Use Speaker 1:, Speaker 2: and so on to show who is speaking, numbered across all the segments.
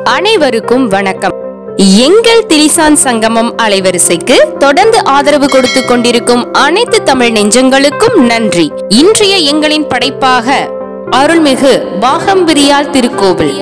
Speaker 1: அனைவருக்கும் வணக்கம் எங்கள் திரிசான் சங்கமம் அலைவரிசைக்கு தொடர்ந்து ஆதரவு கொடுத்து கொண்டிருக்கும் அனைத்து தமிழ் நெஞ்சங்களுக்கும் நன்றி இன்றைய எங்களின் படைப்பாக அருள்மிகு பாகம்பிரியால் திருக்கோவில்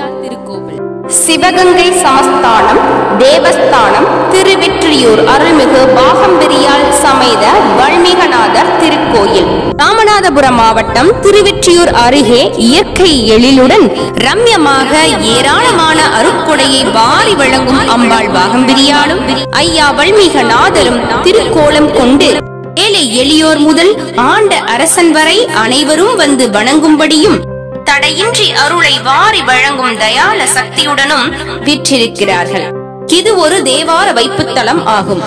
Speaker 1: சிவகங்கை சமஸ்தானம் தேவஸ்தானம் திருவெற்றியூர் அருள்மிகு பாகம்பிரியால் சமேத வல்மீகநாதர் திருக்கோயில் ராமநாதபுரம் மாவட்டம் திருவெற்றியூர் அருகே இயற்கை எழிலுடன் ரம்யமாக ஏராளமான அருட்கொடையை வாரி வழங்கும் அம்பாள் பாகம்பிரியாலும் ஐயா வல்மீகநாதரும் திருக்கோலம் கொண்டு ஏழை எளியோர் முதல் ஆண்ட அரசன் வரை அனைவரும் வந்து வணங்கும்படியும் தடையின்றி அருளை வாரி வழங்கும் தயால சக்தியுடனும் விற்றிருக்கிறார்கள் இது ஒரு தேவார வைப்புத்தலம் ஆகும்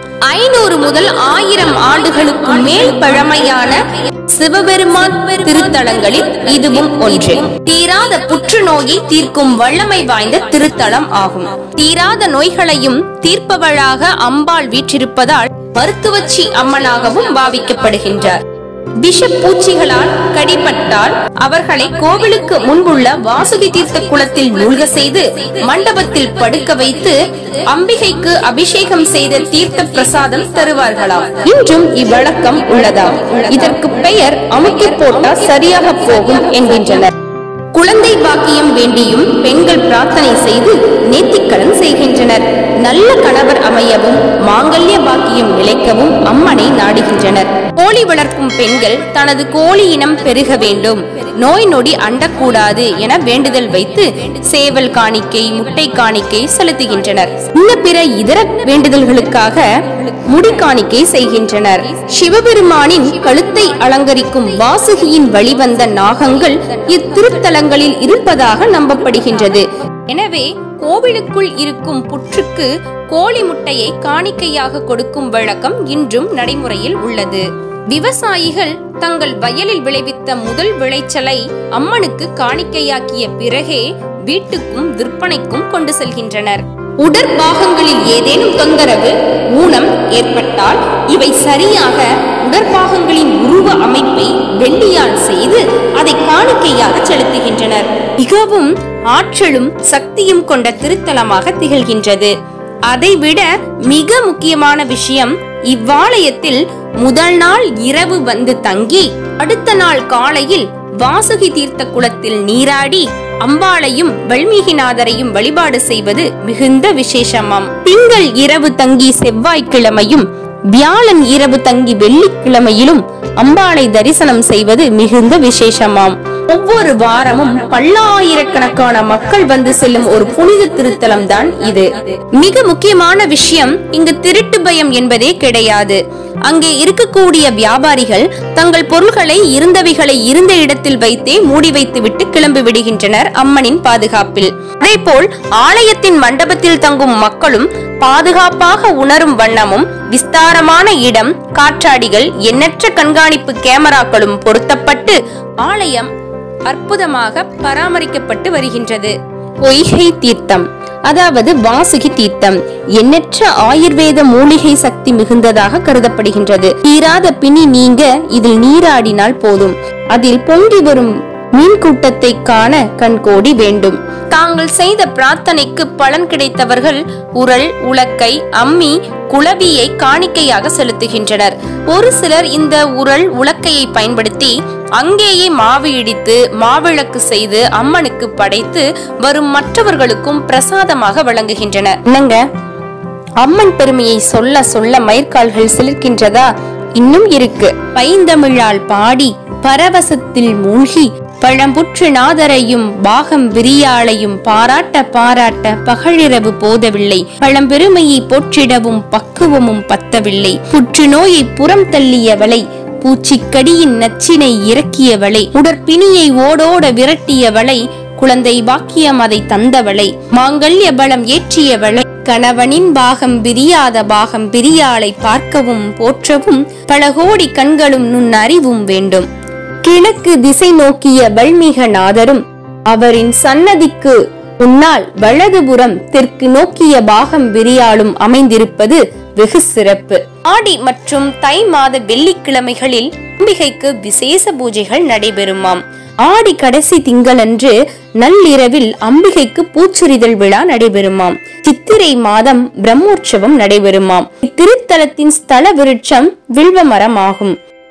Speaker 1: ஐநூறு முதல் ஆயிரம் ஆண்டுகளுக்கு மேல் பழமையான சிவபெருமான் திருத்தலங்களில் இதுவும் ஒன்று தீராத புற்றுநோயை தீர்க்கும் வல்லமை வாய்ந்த திருத்தலம் ஆகும் தீராத நோய்களையும் தீர்ப்பவளாக அம்பாள் வீற்றிருப்பதால் மருத்துவச்சி அம்மனாகவும் பாவிக்கப்படுகின்றார் விஷ பூச்சிகளால் கடிபட்டால் அவர்களை கோவிலுக்கு முன்புள்ள வாசுகி தீர்த்த குளத்தில் மூழ்க செய்து மண்டபத்தில் படுக்க வைத்து அம்பிகைக்கு அபிஷேகம் செய்த தீர்த்த பிரசாதம் தருவார்களாம் இன்றும் இவ்வழக்கம் உள்ளதாம் இதற்கு பெயர் அமுக்கி போட்டா சரியாக போகும் என்கின்றனர் குழந்தை பாக்கியம் வேண்டியும் பெண்கள் பிரார்த்தனை செய்து நேர்த்திக்கடன் செய்கின்றனர் நல்ல கணவர் அமையவும் மாங்கல்ய பாக்கியம் நிலைக்கவும் அம்மனை நாடுகின்றனர் கோழி வளர்க்கும் பெண்கள் தனது கோழி இனம் பெருக வேண்டும் நோய் நொடி அண்டக்கூடாது என வேண்டுதல் வைத்து சேவல் காணிக்கை முட்டை காணிக்கை செலுத்துகின்றனர் இன்ன பிற இதர வேண்டுதல்களுக்காக முடி காணிக்கை செய்கின்றனர் சிவபெருமானின் கழுத்தை அலங்கரிக்கும் வாசுகியின் வழிவந்த நாகங்கள் இத்திருத்தலங்களில் இருப்பதாக நம்பப்படுகின்றது எனவே கோவிலுக்குள் இருக்கும் புற்றுக்கு கோழி முட்டையை காணிக்கையாக கொடுக்கும் வழக்கம் இன்றும் நடைமுறையில் உள்ளது விவசாயிகள் தங்கள் வயலில் விளைவித்த முதல் விளைச்சலை அம்மனுக்கு காணிக்கையாக்கிய பிறகே வீட்டுக்கும் விற்பனைக்கும் கொண்டு செல்கின்றனர் உடற்பாகங்களில் ஏதேனும் தொந்தரவு ஊனம் ஏற்பட்டால் இவை சரியாக உடற்பாகங்களின் உருவ அமைப்பை வெள்ளியால் செய்து அதை காணிக்கையாக செலுத்துகின்றனர் மிகவும் ஆற்றலும் சக்தியும் கொண்ட திருத்தலமாக திகழ்கின்றது அதைவிட மிக முக்கியமான விஷயம் இவ்வாலயத்தில் முதல் நாள் இரவு வந்து தங்கி அடுத்த நாள் காலையில் வாசுகி தீர்த்த குளத்தில் நீராடி அம்பாளையும் வல்மீகிநாதரையும் வழிபாடு செய்வது மிகுந்த விசேஷமாம் திங்கள் இரவு தங்கி செவ்வாய்க்கிழமையும் வியாழன் இரவு தங்கி வெள்ளிக்கிழமையிலும் அம்பாளை தரிசனம் செய்வது மிகுந்த விசேஷமாம் ஒவ்வொரு வாரமும் பல்லாயிரக்கணக்கான மக்கள் வந்து செல்லும் ஒரு புனித திருத்தலம் தான் இது மிக முக்கியமான விஷயம் இங்கு திருட்டு பயம் என்பதே கிடையாது அங்கே இருக்கக்கூடிய வியாபாரிகள் தங்கள் பொருள்களை இருந்தவைகளை இருந்த இடத்தில் வைத்தே மூடி வைத்துவிட்டு கிளம்பி விடுகின்றனர் அம்மனின் பாதுகாப்பில் அதேபோல் ஆலயத்தின் மண்டபத்தில் தங்கும் மக்களும் பாதுகாப்பாக உணரும் வண்ணமும் விஸ்தாரமான இடம் காற்றாடிகள் எண்ணற்ற கண்காணிப்பு கேமராக்களும் பொருத்தப்பட்டு ஆலயம் அற்புதமாக பராமரிக்கப்பட்டு வருகின்றது பொய்கை தீர்த்தம் அதாவது வாசுகி தீர்த்தம் எண்ணற்ற ஆயுர்வேத மூலிகை சக்தி மிகுந்ததாக கருதப்படுகின்றது தீராத பிணி நீங்க இதில் நீராடினால் போதும் அதில் பொங்கி வரும் மீன் கூட்டத்தை காண கண்கோடி வேண்டும் தாங்கள் செய்த பிரார்த்தனைக்கு பலன் கிடைத்தவர்கள் உரல் உலக்கை அம்மி குளவியை காணிக்கையாக செலுத்துகின்றனர் ஒரு சிலர் இந்த உரல் உலக்கையை பயன்படுத்தி அங்கேயே மாவு இடித்து மாவிளக்கு செய்து அம்மனுக்கு படைத்து வரும் மற்றவர்களுக்கும் பிரசாதமாக வழங்குகின்றனர் என்னங்க அம்மன் பெருமையை சொல்ல சொல்ல மயிர்கால்கள் சிலிர்க்கின்றதா இன்னும் இருக்கு பைந்தமிழால் பாடி பரவசத்தில் மூழ்கி பழம்புற்று நாதரையும் பாகம் விரியாளையும் பாராட்ட பாராட்ட பகழிரவு போதவில்லை பழம்பெருமையை போற்றிடவும் பக்குவமும் பத்தவில்லை புற்றுநோயை புறம் தள்ளியவளை பூச்சிக்கடியின் நச்சினை இறக்கியவளை உடற்பிணியை ஓடோட விரட்டியவளை குழந்தை பாக்கியம் அதை தந்தவளை மாங்கல்ய பலம் ஏற்றியவளை கணவனின் பாகம் பிரியாத பாகம் பிரியாளை பார்க்கவும் போற்றவும் பல கோடி கண்களும் நுண் அறிவும் வேண்டும் கிழக்கு திசை நோக்கிய வல்மீகநாதரும் அவரின் சன்னதிக்கு முன்னால் வலதுபுறம் தெற்கு நோக்கிய பாகம் விரியாலும் அமைந்திருப்பது வெகு சிறப்பு ஆடி மற்றும் தை மாத வெள்ளிக்கிழமைகளில் அம்பிகைக்கு விசேஷ பூஜைகள் நடைபெறுமாம் ஆடி கடைசி திங்களன்று நள்ளிரவில் அம்பிகைக்கு பூச்சொரிதல் விழா நடைபெறுமாம் சித்திரை மாதம் பிரம்மோற்சவம் நடைபெறுமாம் இத்திருத்தலத்தின் ஸ்தல விருட்சம் வில்வ மரம் ஆகும்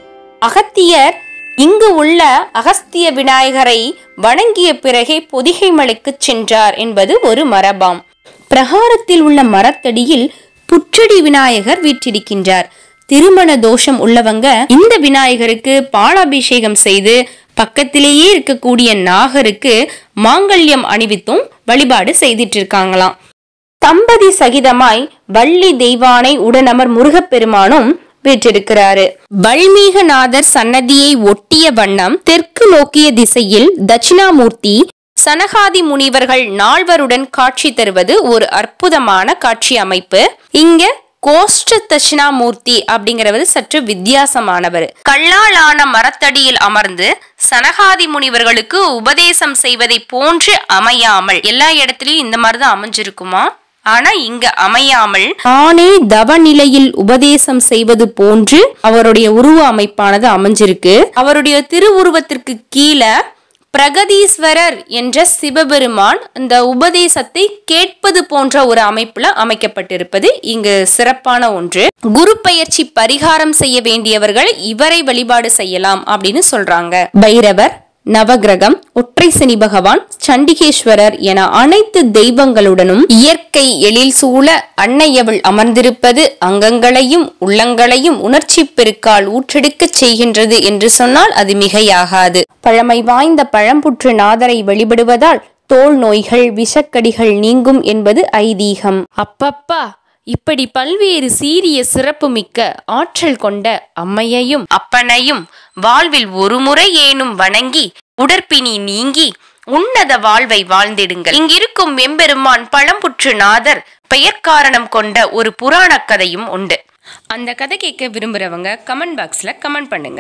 Speaker 1: அகத்தியர் இங்கு உள்ள அகஸ்திய விநாயகரை வணங்கிய பிறகே பொதிகை மலைக்கு சென்றார் என்பது ஒரு மரபாம் பிரகாரத்தில் உள்ள மரத்தடியில் புற்றடி விநாயகர் வீற்றிருக்கின்றார் திருமண தோஷம் உள்ளவங்க இந்த விநாயகருக்கு பாலாபிஷேகம் செய்து பக்கத்திலேயே இருக்கக்கூடிய நாகருக்கு மாங்கல்யம் அணிவித்தும் வழிபாடு செய்துட்டு இருக்காங்களாம் தம்பதி சகிதமாய் வள்ளி தெய்வானை உடனமர் முருகப்பெருமானும் வீற்றிருக்கிறாரு வல்மீகநாதர் சன்னதியை ஒட்டிய வண்ணம் தெற்கு நோக்கிய திசையில் தட்சிணாமூர்த்தி சனகாதி முனிவர்கள் நால்வருடன் காட்சி தருவது ஒரு அற்புதமான காட்சி அமைப்பு இங்க கோஷ்ட தட்சிணாமூர்த்தி அப்படிங்கிறவர் சற்று வித்தியாசமானவர் கல்லாலான மரத்தடியில் அமர்ந்து சனகாதி முனிவர்களுக்கு உபதேசம் செய்வதை போன்று அமையாமல் எல்லா இடத்துலயும் இந்த மாதிரிதான் அமைஞ்சிருக்குமா ஆனா இங்க அமையாமல் தானே தவ நிலையில் உபதேசம் செய்வது போன்று அவருடைய உருவ அமைப்பானது அமைஞ்சிருக்கு அவருடைய திருவுருவத்திற்கு கீழே பிரகதீஸ்வரர் என்ற சிவபெருமான் இந்த உபதேசத்தை கேட்பது போன்ற ஒரு அமைப்புல அமைக்கப்பட்டிருப்பது இங்கு சிறப்பான ஒன்று குரு பயிற்சி பரிகாரம் செய்ய வேண்டியவர்கள் இவரை வழிபாடு செய்யலாம் அப்படின்னு சொல்றாங்க பைரவர் நவகிரகம் ஒற்றை சனி பகவான் சண்டிகேஸ்வரர் என அனைத்து தெய்வங்களுடனும் இயற்கை எழில் சூழ அன்னையவள் அமர்ந்திருப்பது அங்கங்களையும் உள்ளங்களையும் உணர்ச்சி பெருக்கால் ஊற்றெடுக்கச் செய்கின்றது என்று சொன்னால் அது மிகையாகாது பழமை வாய்ந்த பழம்புற்று நாதரை வழிபடுவதால் தோல் நோய்கள் விஷக்கடிகள் நீங்கும் என்பது ஐதீகம் அப்பப்பா இப்படி பல்வேறு சீரிய சிறப்புமிக்க ஆற்றல் கொண்ட அம்மையையும் அப்பனையும் வாழ்வில் ஒருமுறை ஏனும் வணங்கி உடற்பிணி நீங்கி உன்னத வாழ்வை வாழ்ந்திடுங்கள் இங்கிருக்கும் எம்பெருமான் பழம்புற்று நாதர் பெயர் காரணம் கொண்ட ஒரு புராண கதையும் உண்டு அந்த கதை கேட்க விரும்புறவங்க கமெண்ட் பாக்ஸ்ல கமெண்ட் பண்ணுங்க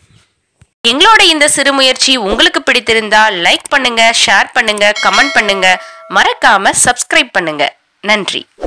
Speaker 1: எங்களோட இந்த சிறு முயற்சி உங்களுக்கு பிடித்திருந்தா லைக் பண்ணுங்க ஷேர் பண்ணுங்க கமெண்ட் பண்ணுங்க மறக்காம சப்ஸ்கிரைப் பண்ணுங்க நன்றி